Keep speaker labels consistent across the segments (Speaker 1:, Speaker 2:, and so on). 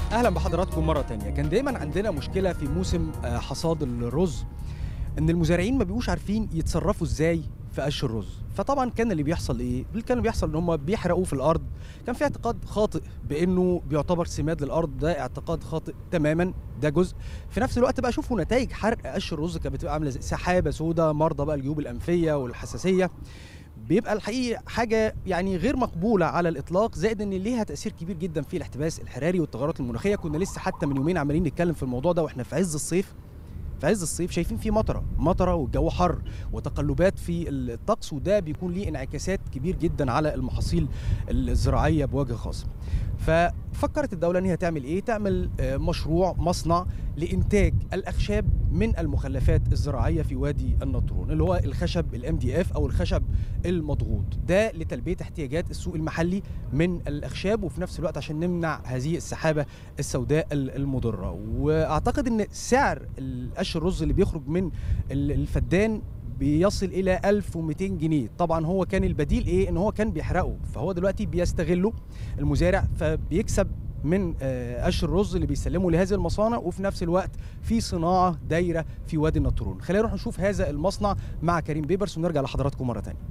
Speaker 1: اهلا بحضراتكم مره تانية كان دايما عندنا مشكله في موسم آه، حصاد الرز ان المزارعين ما بيبقوش عارفين يتصرفوا ازاي في قش الرز فطبعا كان اللي بيحصل ايه اللي كان بيحصل ان هم بيحرقوه في الارض كان في اعتقاد خاطئ بانه بيعتبر سماد للارض ده اعتقاد خاطئ تماما ده جزء في نفس الوقت بقى شوفوا نتائج حرق قش الرز كانت بتبقى عامله زي سحابه سوداء مرضى بقى الجيوب الانفيه والحساسيه بيبقى الحقيقه حاجه يعني غير مقبوله على الاطلاق زائد ان ليها تاثير كبير جدا في الاحتباس الحراري والتغيرات المناخيه كنا لسه حتى من يومين عمالين نتكلم في الموضوع ده واحنا في عز الصيف في عز الصيف شايفين في مطره مطره والجو حر وتقلبات في الطقس وده بيكون ليه انعكاسات كبير جدا على المحاصيل الزراعيه بوجه خاص ففكرت الدوله ان هي تعمل ايه تعمل آه، مشروع مصنع لانتاج الاخشاب من المخلفات الزراعيه في وادي النطرون اللي هو الخشب الام دي اف او الخشب المضغوط ده لتلبيه احتياجات السوق المحلي من الاخشاب وفي نفس الوقت عشان نمنع هذه السحابه السوداء ال- المضره واعتقد ان سعر القش الرز اللي بيخرج من ال- الفدان بيصل الى 1200 جنيه طبعا هو كان البديل ايه ان هو كان بيحرقه فهو دلوقتي بيستغله المزارع فبيكسب من آه، قش الرز اللي بيسلمه لهذه المصانع وفي نفس الوقت في صناعه دايره في وادي النطرون خلينا نروح نشوف هذا المصنع مع كريم بيبرس ونرجع لحضراتكم مره ثانيه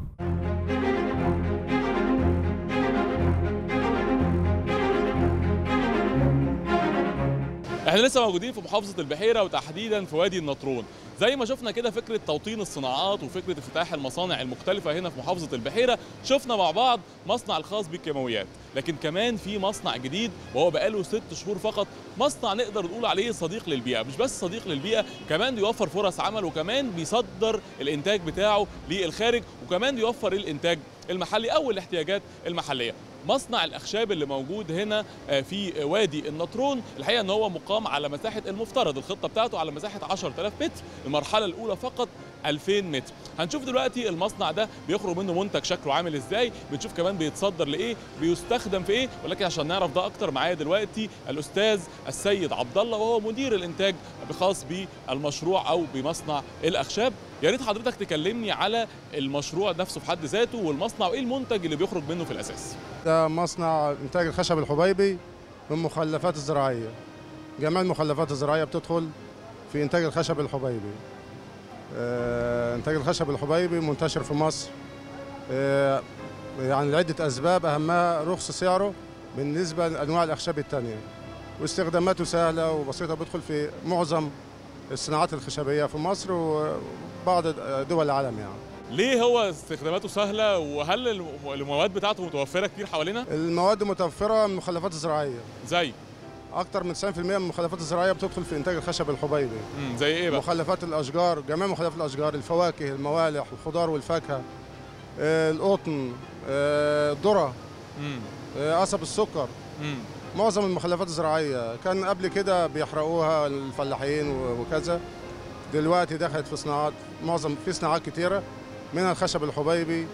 Speaker 2: احنا لسه موجودين في محافظة البحيرة وتحديدا في وادي النطرون زي ما شفنا كده فكرة توطين الصناعات وفكرة افتتاح المصانع المختلفة هنا في محافظة البحيرة شفنا مع بعض مصنع الخاص بالكيماويات لكن كمان في مصنع جديد وهو بقاله ست شهور فقط مصنع نقدر نقول عليه صديق للبيئة مش بس صديق للبيئة كمان بيوفر فرص عمل وكمان بيصدر الانتاج بتاعه للخارج وكمان بيوفر الانتاج المحلي او الاحتياجات المحليه مصنع الاخشاب اللي موجود هنا آه، في وادي النطرون الحقيقه ان هو مقام على مساحه المفترض الخطه بتاعته على مساحه 10000 متر المرحله الاولى فقط 2000 متر هنشوف دلوقتي المصنع ده بيخرج منه منتج شكله عامل ازاي بنشوف كمان بيتصدر لايه بيستخدم في ايه ولكن عشان نعرف ده اكتر معايا دلوقتي الاستاذ السيد عبد الله وهو مدير الانتاج الخاص بالمشروع او بمصنع الاخشاب يا ريت حضرتك تكلمني على المشروع نفسه في حد ذاته والمصنع وايه المنتج اللي بيخرج منه في الاساس
Speaker 3: ده مصنع إنتاج الخشب الحبيبي من مخلفات الزراعية جميع المخلفات الزراعية بتدخل في إنتاج الخشب الحبيبي آه، إنتاج الخشب الحبيبي منتشر في مصر آه، يعني لعدة أسباب أهمها رخص سعره بالنسبة لأنواع الأخشاب التانية واستخداماته سهلة وبسيطة بيدخل في معظم الصناعات الخشبية في مصر وبعض دول العالم يعني
Speaker 2: ليه هو استخداماته سهله وهل الم- المواد بتاعته متوفره كتير حوالينا
Speaker 3: المواد متوفرة من المخلفات الزراعية
Speaker 2: زي
Speaker 3: اكتر من 90% من المخلفات الزراعيه بتدخل في انتاج الخشب الحبيبي
Speaker 2: مم، زي ايه بقى
Speaker 3: مخلفات الاشجار جميع مخلفات الاشجار الفواكه الموالح الخضار والفاكهه آه، القطن آه، الذره
Speaker 2: مم،
Speaker 3: آه، قصب السكر
Speaker 2: مم.
Speaker 3: معظم المخلفات الزراعيه كان قبل كده بيحرقوها الفلاحين و- وكذا دلوقتي دخلت في صناعات معظم في صناعات كتيره منها الخشب الحبيبي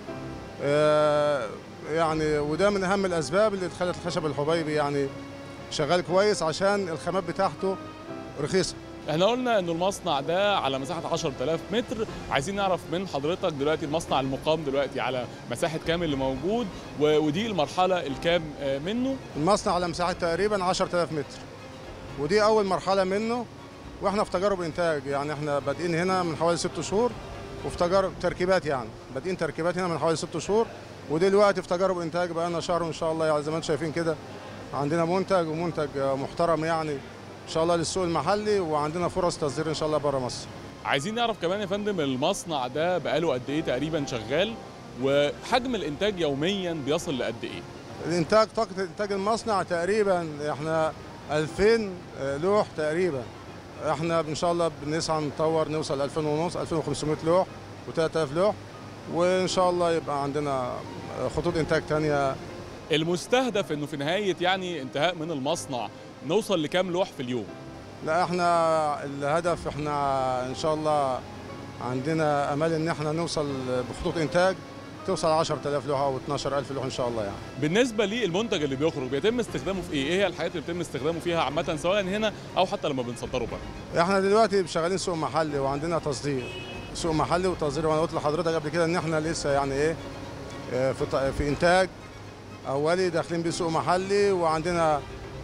Speaker 3: آه، يعني وده من اهم الاسباب اللي خلت الخشب الحبيبي يعني شغال كويس عشان الخامات بتاعته رخيصه
Speaker 2: احنا قلنا انه المصنع ده على مساحه 10000 متر عايزين نعرف من حضرتك دلوقتي المصنع المقام دلوقتي على مساحه كام اللي موجود و- ودي المرحله الكام آه، منه
Speaker 3: المصنع على مساحه تقريبا 10000 متر ودي اول مرحله منه واحنا في تجارب انتاج يعني احنا بادئين هنا من حوالي ست شهور وفي تجارب تركيبات يعني بادئين تركيبات هنا من حوالي ست شهور ودلوقتي في تجارب انتاج بقالنا شهر وان شاء الله يعني زي ما انتم شايفين كده عندنا منتج ومنتج محترم يعني ان شاء الله للسوق المحلي وعندنا فرص تصدير ان شاء الله بره مصر
Speaker 2: عايزين نعرف كمان يا فندم المصنع ده بقاله قد ايه تقريبا شغال وحجم الانتاج يوميا بيصل لقد ايه
Speaker 3: الانتاج طاقه انتاج المصنع تقريبا احنا 2000 لوح تقريبا احنا ان شاء الله بنسعى نطور نوصل 2000 ونص 2500 لوح و3000 لوح وان شاء الله يبقى عندنا خطوط انتاج تانية
Speaker 2: المستهدف انه في نهايه يعني انتهاء من المصنع نوصل لكام لوح في اليوم
Speaker 3: لا احنا الهدف احنا ان شاء الله عندنا امل ان احنا نوصل بخطوط انتاج توصل 10000 لوحه او 12000 لوحه ان شاء الله يعني
Speaker 2: بالنسبه للمنتج اللي بيخرج بيتم استخدامه في ايه؟ ايه هي الحاجات اللي بيتم استخدامه فيها عامه سواء هنا او حتى لما بنصدره بره؟
Speaker 3: احنا دلوقتي شغالين سوق محلي وعندنا تصدير سوق محلي وتصدير وانا قلت لحضرتك قبل كده ان احنا لسه يعني ايه اه، في ط- في انتاج اولي داخلين بيه سوق محلي وعندنا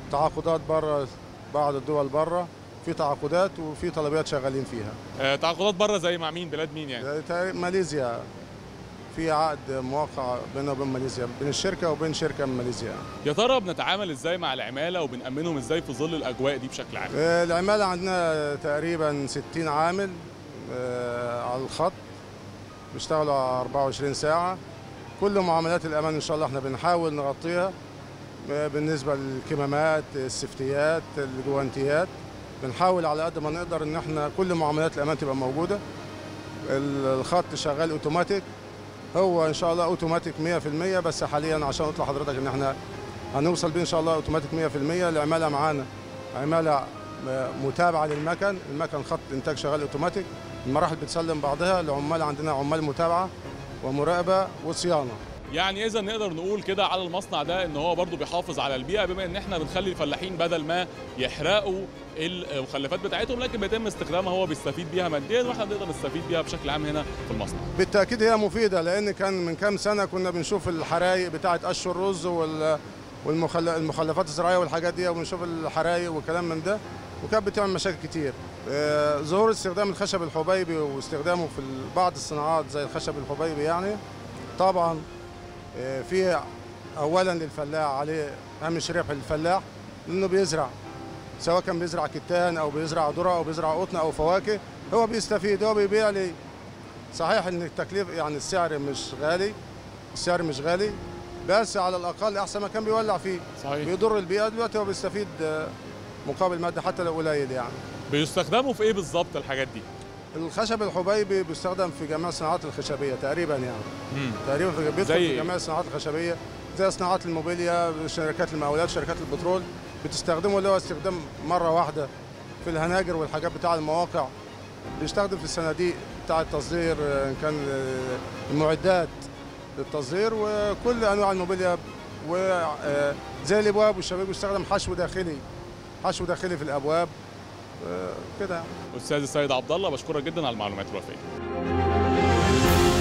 Speaker 3: تعاقدات بره بعض الدول بره في تعاقدات وفي طلبيات شغالين فيها
Speaker 2: آه، تعاقدات بره زي مع مين بلاد مين يعني
Speaker 3: زي تا- ماليزيا في عقد موقع بيننا وبين ماليزيا بين الشركه وبين شركه من ماليزيا
Speaker 2: يا ترى بنتعامل ازاي مع العماله وبنأمنهم ازاي في ظل الاجواء دي بشكل عام
Speaker 3: آه، العماله عندنا تقريبا 60 عامل آه، على الخط بيشتغلوا 24 ساعه كل معاملات الامان ان شاء الله احنا بنحاول نغطيها آه، بالنسبه للكمامات السفتيات الجوانتيات بنحاول على قد ما نقدر ان احنا كل معاملات الامان تبقى موجوده الخط شغال اوتوماتيك هو ان شاء الله اوتوماتيك 100% بس حاليا عشان اطلع حضرتك ان احنا هنوصل بيه ان شاء الله اوتوماتيك 100% العماله معانا عماله متابعه للمكن المكن خط انتاج شغال اوتوماتيك المراحل بتسلم بعضها العمال عندنا عمال متابعه ومراقبه وصيانه
Speaker 2: يعني اذا نقدر نقول كده على المصنع ده ان هو برضو بيحافظ على البيئه بما ان احنا بنخلي الفلاحين بدل ما يحرقوا المخلفات بتاعتهم لكن بيتم استخدامها هو بيستفيد بيها ماديا واحنا بنقدر نستفيد بيها بشكل عام هنا في المصنع
Speaker 3: بالتاكيد هي مفيده لان كان من كام سنه كنا بنشوف الحرايق بتاعه قش الرز وال والمخلفات الزراعيه والحاجات دي وبنشوف الحرايق والكلام من ده وكانت بتعمل مشاكل كتير آه، ظهور استخدام الخشب الحبيبي واستخدامه في بعض الصناعات زي الخشب الحبيبي يعني طبعا آه، في اولا للفلاح عليه هامش ربح للفلاح لانه بيزرع سواء كان بيزرع كتان او بيزرع ذره او بيزرع قطن او فواكه هو بيستفيد هو بيبيع لي صحيح ان التكليف يعني السعر مش غالي السعر مش غالي بس على الاقل احسن ما كان بيولع فيه
Speaker 2: صحيح
Speaker 3: بيضر البيئه دلوقتي هو بيستفيد آه، مقابل مادي حتى لو قليل يعني
Speaker 2: بيستخدموا في ايه بالظبط الحاجات دي
Speaker 3: الخشب الحبيبي بيستخدم في جميع الصناعات الخشبيه تقريبا يعني
Speaker 2: مم.
Speaker 3: تقريبا في بيدخل
Speaker 2: زي
Speaker 3: في
Speaker 2: إيه؟
Speaker 3: جميع الصناعات الخشبيه زي صناعات الموبيليا شركات المقاولات شركات البترول بتستخدمه اللي هو استخدام مره واحده في الهناجر والحاجات بتاع المواقع بيستخدم في الصناديق بتاع التصدير آه، ان كان آه، المعدات للتصدير وكل انواع الموبيليا وزي الابواب والشبابيك بيستخدم حشو داخلي حشو داخلي في الابواب آه، كده
Speaker 2: استاذ السيد عبد الله بشكرك جدا على المعلومات الوفيه